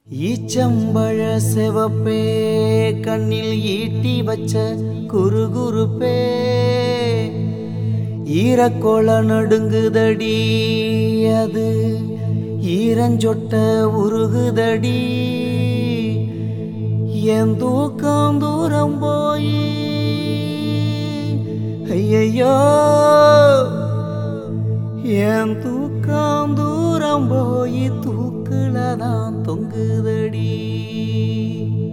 ஈச்சம்பழ செவப்பே கண்ணில் ஈட்டி வச்ச குறுகுறுப்பே ஈரக்கோள நடுங்குதடி அது ஈரஞ்சொட்ட உருகுதடி என் தூக்கம் தூரம் போய் ஐயையோ என் தூக்கம் தூரம் போய் தூக்குல தான் தொங்குதடி